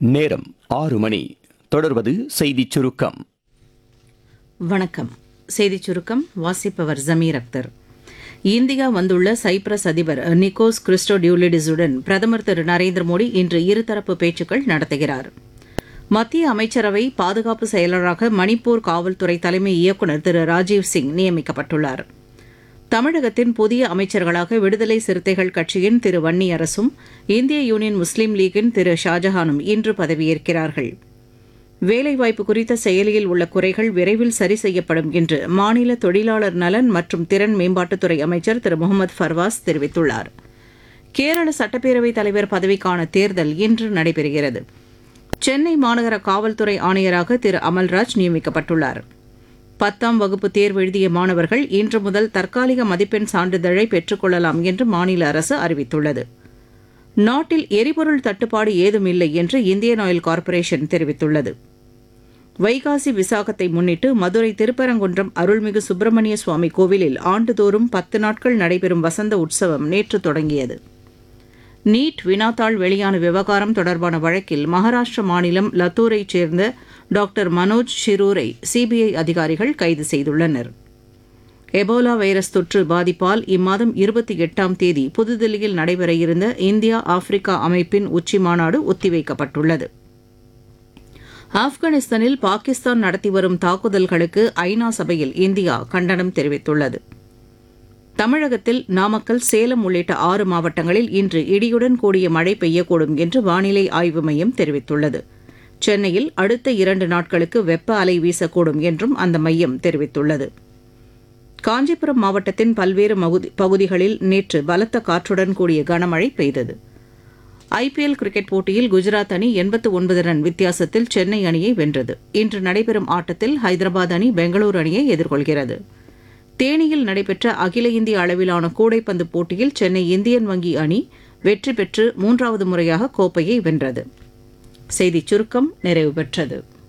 நேரம் ஆறு மணி தொடர்வது செய்திச் சுருக்கம் வணக்கம் செய்திச் சுருக்கம் வாசிப்பவர் ஜமீர் அக்தர் இந்தியா வந்துள்ள சைப்ரஸ் அதிபர் நிக்கோஸ் கிறிஸ்டோடியூலிடிஸுடன் பிரதமர் திரு நரேந்திர மோடி இன்று இருதரப்பு பேச்சுக்கள் நடத்துகிறார் மத்திய அமைச்சரவை பாதுகாப்பு செயலராக மணிப்பூர் காவல்துறை தலைமை இயக்குநர் திரு ராஜீவ் சிங் நியமிக்கப்பட்டுள்ளார் தமிழகத்தின் புதிய அமைச்சர்களாக விடுதலை சிறுத்தைகள் கட்சியின் திரு வன்னியரசும் இந்திய யூனியன் முஸ்லீம் லீக்கின் திரு ஷாஜஹானும் இன்று பதவியேற்கிறார்கள் வேலைவாய்ப்பு குறித்த செயலியில் உள்ள குறைகள் விரைவில் சரி செய்யப்படும் என்று மாநில தொழிலாளர் நலன் மற்றும் திறன் மேம்பாட்டுத்துறை அமைச்சர் திரு முகமது ஃபர்வாஸ் தெரிவித்துள்ளார் கேரள சட்டப்பேரவைத் தலைவர் பதவிக்கான தேர்தல் இன்று நடைபெறுகிறது சென்னை மாநகர காவல்துறை ஆணையராக திரு அமல்ராஜ் நியமிக்கப்பட்டுள்ளார் பத்தாம் வகுப்பு தேர்வு எழுதிய மாணவர்கள் இன்று முதல் தற்காலிக மதிப்பெண் சான்றிதழை பெற்றுக்கொள்ளலாம் என்று மாநில அரசு அறிவித்துள்ளது நாட்டில் எரிபொருள் தட்டுப்பாடு ஏதுமில்லை என்று இந்தியன் ஆயில் கார்ப்பரேஷன் தெரிவித்துள்ளது வைகாசி விசாகத்தை முன்னிட்டு மதுரை திருப்பரங்குன்றம் அருள்மிகு சுப்பிரமணிய சுவாமி கோவிலில் ஆண்டுதோறும் பத்து நாட்கள் நடைபெறும் வசந்த உற்சவம் நேற்று தொடங்கியது நீட் வினாத்தாள் வெளியான விவகாரம் தொடர்பான வழக்கில் மகாராஷ்டிர மாநிலம் லத்தூரைச் சேர்ந்த டாக்டர் மனோஜ் ஷிரூரை சிபிஐ அதிகாரிகள் கைது செய்துள்ளனர் எபோலா வைரஸ் தொற்று பாதிப்பால் இம்மாதம் இருபத்தி எட்டாம் தேதி புதுதில்லியில் நடைபெற இருந்த இந்தியா ஆப்பிரிக்கா அமைப்பின் உச்சி மாநாடு ஒத்திவைக்கப்பட்டுள்ளது ஆப்கானிஸ்தானில் பாகிஸ்தான் நடத்தி வரும் தாக்குதல்களுக்கு ஐநா சபையில் இந்தியா கண்டனம் தெரிவித்துள்ளது தமிழகத்தில் நாமக்கல் சேலம் உள்ளிட்ட ஆறு மாவட்டங்களில் இன்று இடியுடன் கூடிய மழை பெய்யக்கூடும் என்று வானிலை ஆய்வு மையம் தெரிவித்துள்ளது சென்னையில் அடுத்த இரண்டு நாட்களுக்கு வெப்ப அலை வீசக்கூடும் என்றும் அந்த மையம் தெரிவித்துள்ளது காஞ்சிபுரம் மாவட்டத்தின் பல்வேறு மகுதி- பகுதிகளில் நேற்று பலத்த காற்றுடன் கூடிய கனமழை பெய்தது ஐபிஎல் கிரிக்கெட் போட்டியில் குஜராத் அணி எண்பத்து ஒன்பது ரன் வித்தியாசத்தில் சென்னை அணியை வென்றது இன்று நடைபெறும் ஆட்டத்தில் ஹைதராபாத் அணி பெங்களூரு அணியை எதிர்கொள்கிறது தேனியில் நடைபெற்ற அகில இந்திய அளவிலான கூடைப்பந்து போட்டியில் சென்னை இந்தியன் வங்கி அணி வெற்றி பெற்று மூன்றாவது முறையாக கோப்பையை வென்றது செய்திச் சுருக்கம் நிறைவு பெற்றது